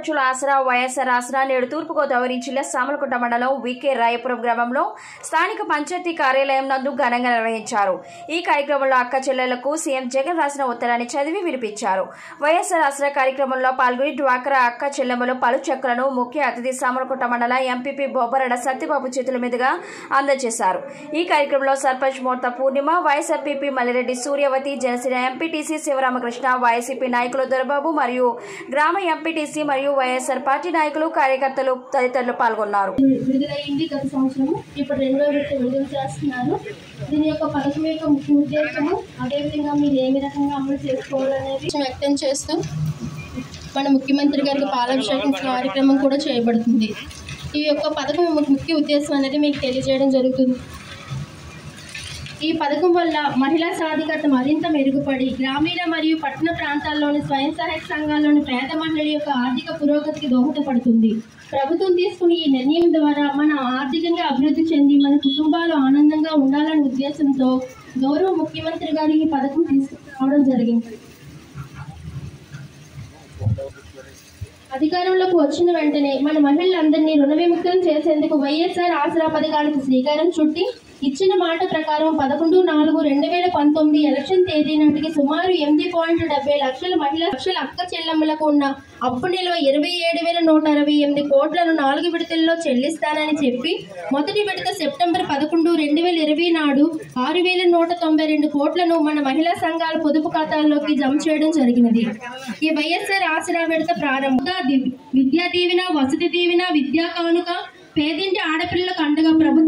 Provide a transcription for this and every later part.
ఆడపడుచుల ఆసరా వైఎస్ఆర్ ఆసరా నేడు తూర్పుగోదావరి జిల్లా సామలకుంట మండలం వికే రాయపురం గ్రామంలో స్థానిక పంచాయతీ కార్యాలయం నందు ఘనంగా నిర్వహించారు ఈ కార్యక్రమంలో అక్క చెల్లెలకు సీఎం జగన్ రాసిన ఉత్తరాన్ని చదివి వినిపించారు వైఎస్ఆర్ ఆసరా కార్యక్రమంలో పాల్గొని డ్వాక్రా అక్క చెల్లెమ్మలు పలు చెక్కులను ముఖ్య అతిథి సామలకుంట మండల ఎంపీపీ బొబ్బరడ సత్యబాబు చేతుల మీదుగా అందజేశారు ఈ కార్యక్రమంలో sarpanch Morta Purnima YSRPP Mallireddy Suryavathi Janasena MPTC Sivaramakrishna YCP నాయకులు దొరబాబు మరియు గ్రామ ఎంపీటీసీ మరియు వైఎస్ఆర్ పార్టీ నాయకులు కార్యకర్తలు తదితరులు పాల్గొన్నారు విడుదలైంది గత సంవత్సరం ఇప్పుడు రెండో విడత విడుదల చేస్తున్నారు దీని యొక్క పథకం యొక్క ముఖ్య ఉద్దేశము అదేవిధంగా మీరు ఏమి రకంగా అమలు చేసుకోవాలనేది వ్యక్తం చేస్తూ మన ముఖ్యమంత్రి గారికి పాలాభిషేకం కార్యక్రమం కూడా చేయబడుతుంది ఈ యొక్క పథకం యొక్క ముఖ్య ఉద్దేశం అనేది మీకు తెలియజేయడం జరుగుతుంది ఈ పథకం వల్ల మహిళా సాధికారత మరింత మెరుగుపడి గ్రామీణ మరియు పట్టణ ప్రాంతాల్లోని స్వయం సహాయక సంఘాల్లోని పేద మహిళల యొక్క ఆర్థిక పురోగతికి దోహదపడుతుంది ప్రభుత్వం తీసుకున్న ఈ నిర్ణయం ద్వారా మన ఆర్థికంగా అభివృద్ధి చెంది మన కుటుంబాలు ఆనందంగా ఉండాలనే ఉద్దేశంతో గౌరవ ముఖ్యమంత్రి గారు ఈ పథకం తీసుకురావడం జరిగింది అధికారంలోకి వచ్చిన వెంటనే మన మహిళలందరినీ రుణ విముక్తం చేసేందుకు వైఎస్ఆర్ ఆసరా పథకానికి శ్రీకారం చుట్టి ఇచ్చిన మాట ప్రకారం పదకొండు నాలుగు రెండు వేల పంతొమ్మిది ఎలక్షన్ తేదీ నాటికి సుమారు ఎనిమిది పాయింట్ డెబ్బై లక్షల మహిళ లక్షల అక్క చెల్లెమ్మలకు ఉన్న అప్పు నిల్వ ఇరవై ఏడు వేల నూట అరవై ఎనిమిది కోట్లను నాలుగు విడతల్లో చెల్లిస్తానని చెప్పి మొదటి విడత సెప్టెంబర్ పదకొండు రెండు వేల ఇరవై నాడు ఆరు వేల నూట తొంభై రెండు కోట్లను మన మహిళా సంఘాల పొదుపు ఖాతాల్లోకి జమ చేయడం జరిగినది ఈ వైఎస్ఆర్ ఆసరా విడత ప్రారంభంగా ది- విద్యా దీవెన వసతి దీవెన విద్యా కానుక పేదింటి ఆడపిల్లలకు అండగా ప్రభుత్వం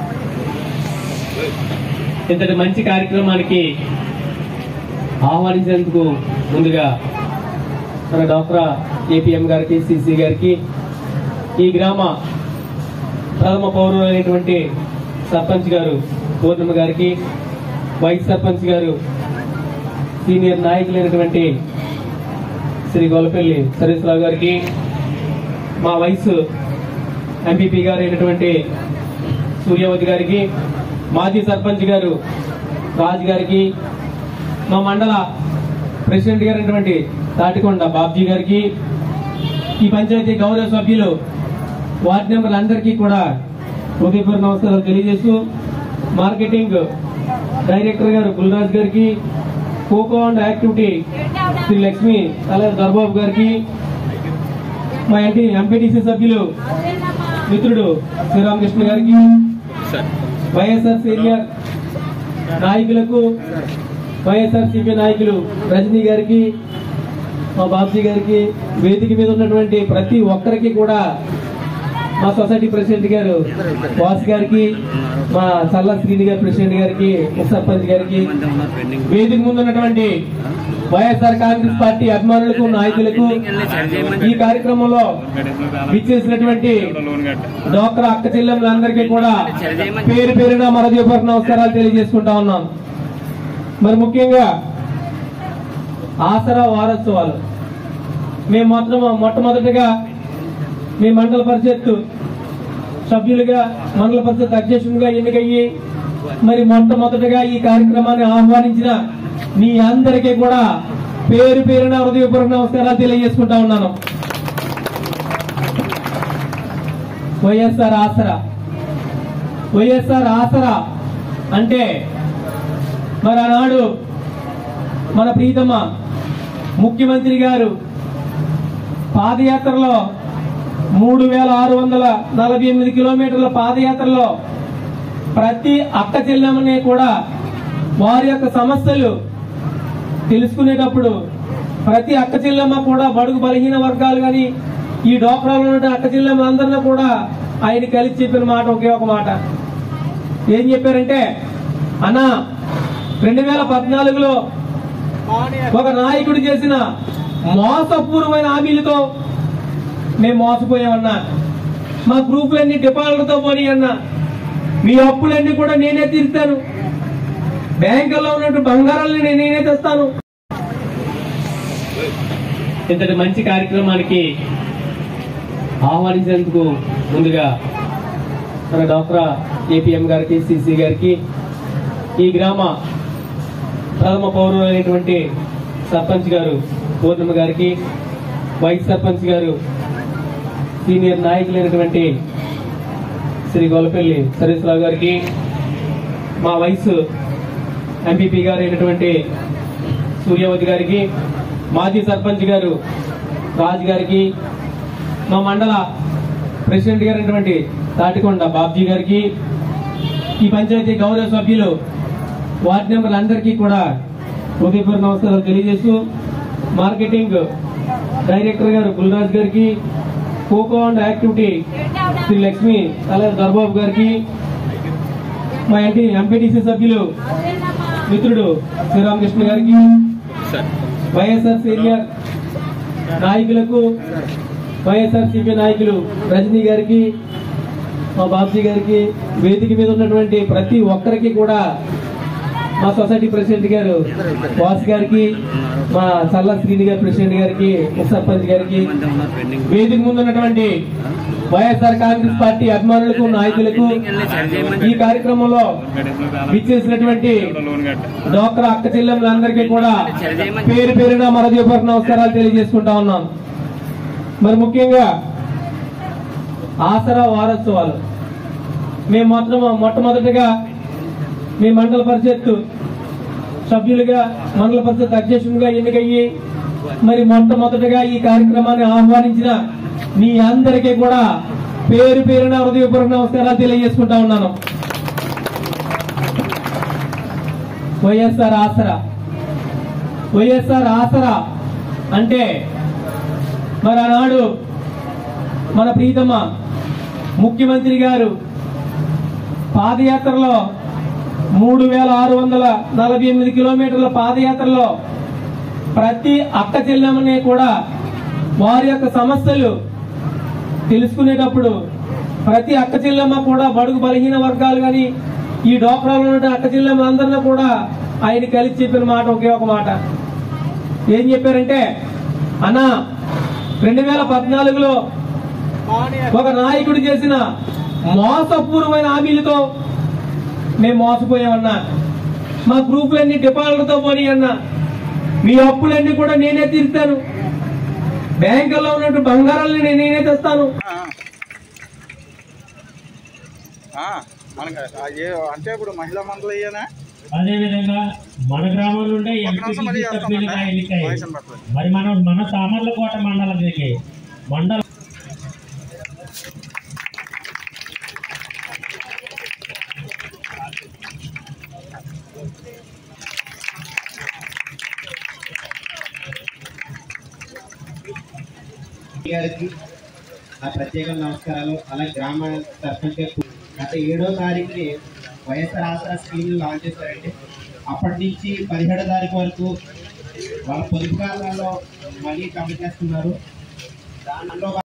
ఇంతటి మంచి కార్యక్రమానికి ఆహ్వానించేందుకు ముందుగా మన డాక్టర్ ఏపీఎం గారికి సిసి గారికి ఈ గ్రామ ప్రథమ పౌరులైనటువంటి సర్పంచ్ గారు పూర్ణిమ గారికి వైస్ సర్పంచ్ గారు సీనియర్ నాయకులైనటువంటి శ్రీ గొల్లపల్లి సరేశ్వరరావు గారికి మా వైస్ ఎంపీపీ గారు అయినటువంటి సూర్యవతి గారికి మాజీ సర్పంచ్ గారు రాజు గారికి మా మండల ప్రెసిడెంట్ గారు అయినటువంటి తాటికొండ బాబ్జీ గారికి ఈ పంచాయతీ గౌరవ సభ్యులు వార్డు మెంబర్లు అందరికీ కూడా హృదయపూర్వక నమస్కారాలు తెలియజేస్తూ మార్కెటింగ్ డైరెక్టర్ గారు గుల్రాజ్ గారికి cocoa and activity Shri Lakshmi అలాగే దర్బాబు గారికి మా ఎంపీ ఎంపీటీసీ సభ్యులు మిత్రుడు శ్రీరామకృష్ణ గారికి వైఎస్ఆర్ సీనియర్ నాయకులకు వైఎస్ఆర్ సిపి నాయకులు రజనీ గారికి మా బాబ్జీ గారికి వేదిక మీద ఉన్నటువంటి ప్రతి ఒక్కరికి కూడా మా సొసైటీ ప్రెసిడెంట్ గారు వాస్ గారికి మా చల్లా శ్రీని గారి ప్రెసిడెంట్ గారికి ఉప సర్పంచ్ గారికి వేదిక ముందు ఉన్నటువంటి వైఎస్ఆర్ కాంగ్రెస్ పార్టీ అభిమానులకు నాయకులకు ఈ కార్యక్రమంలో విచ్చేసినటువంటి డాక్టర్ అక్క చెల్లెములందరికీ కూడా పేరు పేరున మరదీపూర్వక నమస్కారాలు తెలియజేసుకుంటా ఉన్నాం మరి ముఖ్యంగా ఆసరా వారోత్సవాలు మేము మొత్తం మొట్టమొదటిగా మీ మండల పరిషత్ సభ్యులుగా మండల పరిషత్ అధ్యక్షునిగా ఎన్నికయ్యి మరి మొట్టమొదటిగా ఈ కార్యక్రమాన్ని ఆహ్వానించిన మీ అందరికీ కూడా పేరు పేరున హృదయపూర్వక నమస్కారాలు తెలియజేసుకుంటా ఉన్నాను వైఎస్ఆర్ ఆసరా వైఎస్ఆర్ ఆసరా అంటే మరి ఆనాడు మన ప్రీతమ్మ ముఖ్యమంత్రి గారు పాదయాత్రలో మూడు వేల ఆరు వందల నలభై ఎనిమిది కిలోమీటర్ల పాదయాత్రలో ప్రతి అక్క చెల్లెమ్మని కూడా వారి యొక్క సమస్యలు తెలుసుకునేటప్పుడు ప్రతి అక్క చెల్లెమ్మ కూడా బడుగు బలహీన వర్గాలు కానీ ఈ డోక్రాలో ఉన్న అక్క చెల్లెమ్మలందరినీ కూడా ఆయన కలిసి చెప్పిన మాట ఒకే ఒక మాట ఏం చెప్పారంటే అన్నా రెండు వేల పద్నాలుగులో ఒక నాయకుడు చేసిన మోసపూర్వమైన హామీలతో మేము మోసపోయామన్నా మా గ్రూపులన్నీ డిపాజిట్లతో పోనీ అన్నా మీ అప్పులన్నీ కూడా నేనే తీరుస్తాను బ్యాంకుల్లో ఉన్నట్టు బంగారాలని నేను నేనే తెస్తాను ఇంతటి మంచి కార్యక్రమానికి ఆహ్వానించేందుకు ముందుగా మన డాక్టర్ ఏపీఎం గారికి సిసి గారికి ఈ గ్రామ ప్రథమ పౌరులైనటువంటి సర్పంచ్ గారు పూర్ణిమ గారికి వైస్ సర్పంచ్ గారు సీనియర్ నాయకులైనటువంటి శ్రీ గొల్లపల్లి సరేశ్వరరావు గారికి మా వైస్ ఎంపీపీ గారు అయినటువంటి సూర్యవతి గారికి మాజీ సర్పంచ్ గారు రాజు గారికి మా మండల ప్రెసిడెంట్ గారు అయినటువంటి తాటికొండ బాబ్జీ గారికి ఈ పంచాయతీ గౌరవ సభ్యులు వార్డు మెంబర్లు అందరికీ కూడా హృదయపూర్వక నమస్కారాలు తెలియజేస్తూ మార్కెటింగ్ డైరెక్టర్ గారు గుల్రాజ్ గారికి cocoa and activity Shri Lakshmi అలాగే దర్బాబు గారికి మా ఎంటీ ఎంపీటీసీ సభ్యులు మిత్రుడు శ్రీరామకృష్ణ గారికి వైఎస్ఆర్ సీనియర్ నాయకులకు వైఎస్ఆర్ సిపి నాయకులు రజనీ గారికి మా బాబ్జీ గారికి వేదిక మీద ఉన్నటువంటి ప్రతి ఒక్కరికి కూడా మా సొసైటీ ప్రెసిడెంట్ గారు వాస్ గారికి మా చల్ల శ్రీని గారి ప్రెసిడెంట్ గారికి ఉప సర్పంచ్ గారికి వేదిక ముందు ఉన్నటువంటి వైఎస్ఆర్ కాంగ్రెస్ పార్టీ అభిమానులకు నాయకులకు ఈ కార్యక్రమంలో విచ్చేసినటువంటి డోక్రా అక్క చెల్లెములందరికీ కూడా పేరు పేరున మరదీపూర్వక నమస్కారాలు తెలియజేసుకుంటా ఉన్నాం మరి ముఖ్యంగా ఆసరా వారోత్సవాలు మేము మొత్తం మొట్టమొదటిగా మీ మండల పరిషత్ సభ్యులుగా మండల పరిషత్ అధ్యక్షునిగా ఎన్నికయ్యి మరి మొట్టమొదటిగా ఈ కార్యక్రమాన్ని ఆహ్వానించిన మీ అందరికీ కూడా పేరు పేరున హృదయపూర్వక నమస్కారాలు తెలియజేసుకుంటా ఉన్నాను వైఎస్ఆర్ ఆసరా వైఎస్ఆర్ ఆసరా అంటే మరి ఆనాడు మన ప్రీతమ్మ ముఖ్యమంత్రి గారు పాదయాత్రలో మూడు వేల ఆరు వందల నలభై ఎనిమిది కిలోమీటర్ల పాదయాత్రలో ప్రతి అక్క చెల్లెమ్మని కూడా వారి యొక్క సమస్యలు తెలుసుకునేటప్పుడు ప్రతి అక్క చెల్లెమ్మ కూడా బడుగు బలహీన వర్గాలు కానీ ఈ డోక్రాలో ఉన్న అక్క చెల్లెమ్మలందరినీ కూడా ఆయన కలిసి చెప్పిన మాట ఒకే ఒక మాట ఏం చెప్పారంటే అన్నా రెండు వేల పద్నాలుగులో ఒక నాయకుడు చేసిన మోసపూర్వమైన హామీలతో మేము మోసపోయామన్నా మా గ్రూపులన్నీ డిపాజిట్లతో పోనీ అన్నా మీ అప్పులన్నీ కూడా నేనే తీరుస్తాను బ్యాంకుల్లో ఉన్నట్టు బంగారాలని నేను నేనే తెస్తాను ఆ, మనకి ఆ ఏ- అంటే ఇప్పుడు మహిళా మండలి అయ్యానా అదే విధంగా మన గ్రామం నుండే నిమిషం మళ్ళీ ఎంపీటీసీ చేస్తాం సభ్యులుగా అన్న. ఎన్నికయ్యాయి వాయిస్ వినపడట్లేదు. మరి మనం మన సామర్లకోట మండలానికి మండల గారికి ఆ ప్రత్యేక నమస్కారాలు అలాగే గ్రామ సర్పంచ్ గారికి గత ఏడో తారీఖుని వైఎస్ఆర్ ఆసరా స్కీమ్ లాంచ్ చేశారండి అప్పటి నుంచి పదిహేడో తారీఖు వరకు వాళ్ళ పొదుపు ఖాతాలో మనీ జమ చేస్తున్నారు దానిలో